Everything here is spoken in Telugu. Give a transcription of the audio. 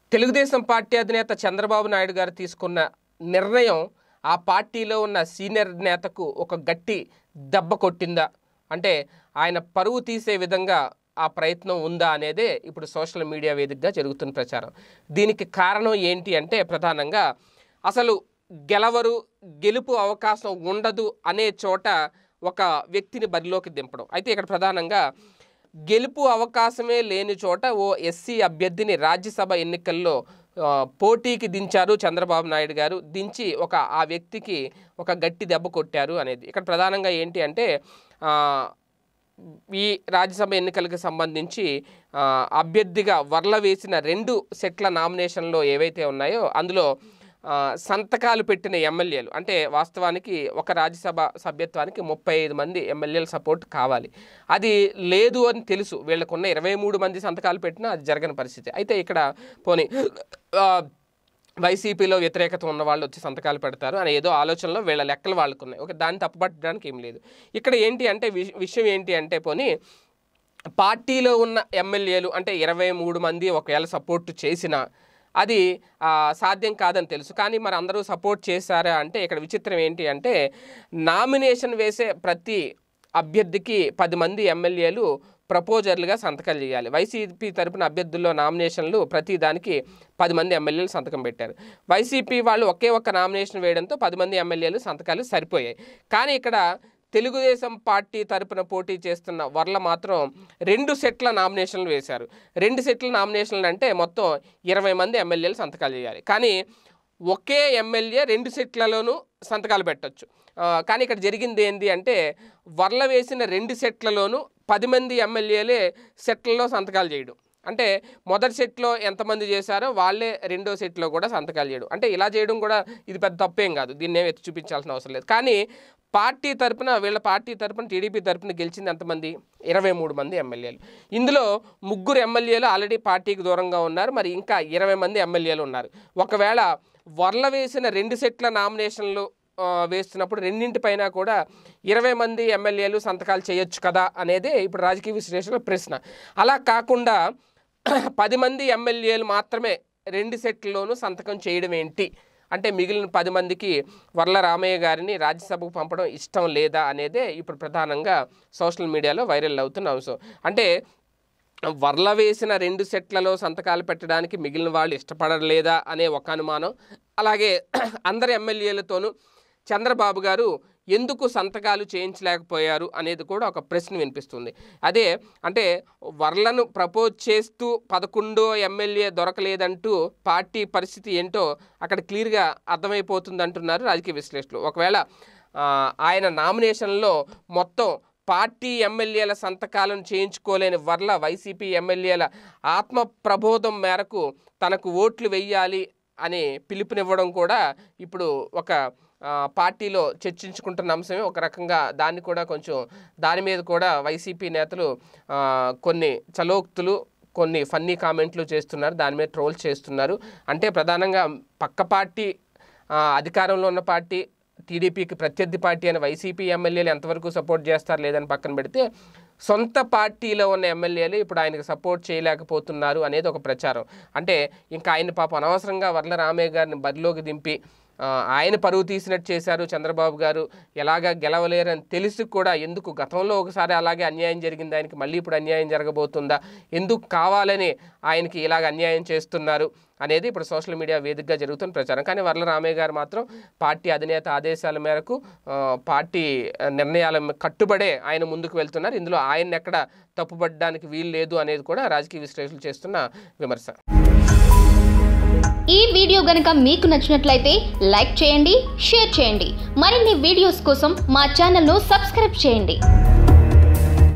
తెలుగుదేశం పార్టీ అధినేత చంద్రబాబు నాయుడు గారు తీసుకున్న నిర్ణయం ఆ పార్టీలో ఉన్న సీనియర్ నేతకు ఒక గట్టి దెబ్బ కొట్టిందా అంటే ఆయన పరువు తీసే విధంగా ఆ ప్రయత్నం ఉందా అనేదే ఇప్పుడు సోషల్ మీడియా వేదికగా జరుగుతున్న ప్రచారం దీనికి కారణం ఏంటి అంటే ప్రధానంగా అసలు గెలవరు గెలుపు అవకాశం ఉండదు అనే చోట ఒక వ్యక్తిని బరిలోకి దింపడం అయితే ఇక్కడ ప్రధానంగా గెలుపు అవకాశమే లేని చోట ఓ ఎస్సీ అభ్యర్థిని రాజ్యసభ ఎన్నికల్లో ఆ, పోటీకి దించారు చంద్రబాబు నాయుడు గారు దించి ఒక ఆ వ్యక్తికి ఒక గట్టి దెబ్బ కొట్టారు అనేది ఇక్కడ ప్రధానంగా ఏంటి అంటే ఆ, ఈ రాజ్యసభ ఎన్నికలకు సంబంధించి ఆ, అభ్యర్థిగా వర్ల వేసిన రెండు సెట్ల నామినేషన్లో ఏవైతే ఉన్నాయో అందులో ఆ, సంతకాలు పెట్టిన ఎమ్మెల్యేలు అంటే వాస్తవానికి ఒక రాజ్యసభ సభ్యత్వానికి ముప్పై ఐదు మంది ఎమ్మెల్యేల సపోర్ట్ కావాలి అది లేదు అని తెలుసు వీళ్ళకున్న ఇరవై మూడు మంది సంతకాలు పెట్టినా అది జరగని పరిస్థితి అయితే ఇక్కడ పోనీ ఆ, వైసీపీలో వ్యతిరేకత ఉన్న వాళ్ళు వచ్చి సంతకాలు పెడతారు అనే ఏదో ఆలోచనలో వీళ్ళ లెక్కలు వాళ్ళకున్నాయి ఒక దాన్ని తప్పుపట్టడానికి ఏం లేదు ఇక్కడ ఏంటి అంటే విష- విషయం ఏంటి అంటే పోనీ పార్టీలో ఉన్న ఎమ్మెల్యేలు అంటే ఇరవై మూడు మంది ఒకవేళ సపోర్ట్ చేసినా అది ఆ, సాధ్యం కాదని తెలుసు కానీ మరి అందరూ సపోర్ట్ చేశారా అంటే ఇక్కడ విచిత్రం ఏంటి అంటే నామినేషన్ వేసే ప్రతి అభ్యర్థికి పది మంది ఎమ్మెల్యేలు ప్రపోజర్లుగా సంతకాలు చేయాలి వైసీపీ తరపున అభ్యర్థుల్లో నామినేషన్లు ప్రతి దానికి పది మంది ఎమ్మెల్యేలు సంతకం పెట్టారు వైసీపీ వాళ్ళు ఒకే ఒక్క నామినేషన్ వేయడంతో పది మంది ఎమ్మెల్యేలు సంతకాలు సరిపోయాయి కానీ ఇక్కడ తెలుగుదేశం పార్టీ తరపున పోటీ చేస్తున్న వర్ల మాత్రం రెండు సెట్ల నామినేషన్లు వేశారు రెండు సెట్ల నామినేషన్లు అంటే మొత్తం ఇరవై మంది ఎమ్మెల్యేలు సంతకాలు చేయాలి కానీ ఒకే ఎమ్మెల్యే రెండు సెట్లలోనూ సంతకాలు పెట్టొచ్చు ఆ, కానీ ఇక్కడ జరిగింది ఏంటి అంటే వర్ల వేసిన రెండు సెట్లలోనూ పది మంది ఎమ్మెల్యేలే సెట్లలో సంతకాలు చేయడం అంటే మొదటి సెట్లో ఎంతమంది చేశారో వాళ్ళే రెండో సెట్లో కూడా సంతకాలు చేయడం అంటే ఇలా చేయడం కూడా ఇది పెద్ద తప్పేం కాదు దీన్ని ఏమి ఎత్తి చూపించాల్సిన అవసరం లేదు కానీ పార్టీ తరపున వీళ్ళ పార్టీ తరపున టీడీపీ తరపున గెలిచింది ఎంతమంది ఇరవై మూడు మంది ఎమ్మెల్యేలు ఇందులో ముగ్గురు ఎమ్మెల్యేలు ఆల్రెడీ పార్టీకి దూరంగా ఉన్నారు మరి ఇంకా ఇరవై మంది ఎమ్మెల్యేలు ఉన్నారు ఒకవేళ వర్ల వేసిన రెండు సెట్ల నామినేషన్లు ఆ, వేస్తున్నప్పుడు రెండింటిపైన కూడా ఇరవై మంది ఎమ్మెల్యేలు సంతకాలు చేయొచ్చు కదా అనేదే ఇప్పుడు రాజకీయ విశ్లేషణ ప్రశ్న అలా కాకుండా పది మంది ఎమ్మెల్యేలు మాత్రమే రెండు సెట్లలోనూ సంతకం చేయడం ఏంటి అంటే మిగిలిన పది మందికి వర్ల రామయ్య గారిని రాజ్యసభకు పంపడం ఇష్టం లేదా అనేదే ఇప్పుడు ప్రధానంగా సోషల్ మీడియాలో వైరల్ అవుతున్న అంశం అంటే వర్ల వేసిన రెండు సెట్లలో సంతకాలు పెట్టడానికి మిగిలిన వాళ్ళు ఇష్టపడలేదా అనే ఒక అనుమానం అలాగే అందరి ఎమ్మెల్యేలతోనూ చంద్రబాబు గారు ఎందుకు సంతకాలు చేయించలేకపోయారు అనేది కూడా ఒక ప్రశ్న వినిపిస్తుంది అదే అంటే వర్లను ప్రపోజ్ చేస్తూ పదకొండో ఎమ్మెల్యే దొరకలేదంటూ పార్టీ పరిస్థితి ఏంటో అక్కడ క్లియర్గా అర్థమైపోతుంది అంటున్నారు రాజకీయ విశ్లేషకులు ఒకవేళ ఆ, ఆయన నామినేషన్లో మొత్తం పార్టీ ఎమ్మెల్యేల సంతకాలను చేయించుకోలేని వర్ల వైసీపీ ఎమ్మెల్యేల ఆత్మ ప్రబోధం మేరకు తనకు ఓట్లు వెయ్యాలి అని పిలుపునివ్వడం కూడా ఇప్పుడు ఒక ఆ, పార్టీలో చర్చించుకుంటున్న అంశమే ఒక రకంగా దాన్ని కూడా కొంచెం దాని మీద కూడా వైసీపీ నేతలు ఆ, కొన్ని చలోక్తులు కొన్ని ఫన్నీ కామెంట్లు చేస్తున్నారు దాని మీద ట్రోల్ చేస్తున్నారు అంటే ప్రధానంగా పక్క పార్టీ ఆ, అధికారంలో ఉన్న పార్టీ టీడీపీకి ప్రత్యర్థి పార్టీ అయిన వైసీపీ ఎమ్మెల్యేలు ఎంతవరకు సపోర్ట్ చేస్తారు లేదని పక్కన పెడితే సొంత పార్టీలో ఉన్న ఎమ్మెల్యేలు ఇప్పుడు ఆయనకు సపోర్ట్ చేయలేకపోతున్నారు అనేది ఒక ప్రచారం అంటే ఇంకా ఆయన పాపం అనవసరంగా వర్ల రామయ్య గారిని బరిలోకి దింపి ఆ, ఆయన పరువు తీసినట్టు చేశారు చంద్రబాబు గారు ఎలాగా గెలవలేరని తెలిసి కూడా ఎందుకు గతంలో ఒకసారి అలాగే అన్యాయం జరిగింది ఆయనకి మళ్ళీ ఇప్పుడు అన్యాయం జరగబోతుందా ఎందుకు కావాలని ఆయనకి ఇలాగ అన్యాయం చేస్తున్నారు అనేది ఇప్పుడు సోషల్ మీడియా వేదికగా జరుగుతున్న ప్రచారం కానీ వర్ల రామయ్య గారు మాత్రం పార్టీ అధినేత ఆదేశాల మేరకు ఆ, పార్టీ ఆ, నిర్ణయాల మే- కట్టుబడే ఆయన ముందుకు వెళ్తున్నారు ఇందులో ఆయన ఎక్కడ తప్పుపడడానికి వీలు లేదు అనేది కూడా రాజకీయ విశ్లేషణలు చేస్తున్న విమర్శ ఈ వీడియో గనుక మీకు నచ్చినట్లయితే లైక్ చేయండి షేర్ చేయండి మరిన్ని వీడియోస్ కోసం మా ఛానల్ను సబ్స్క్రైబ్ చేయండి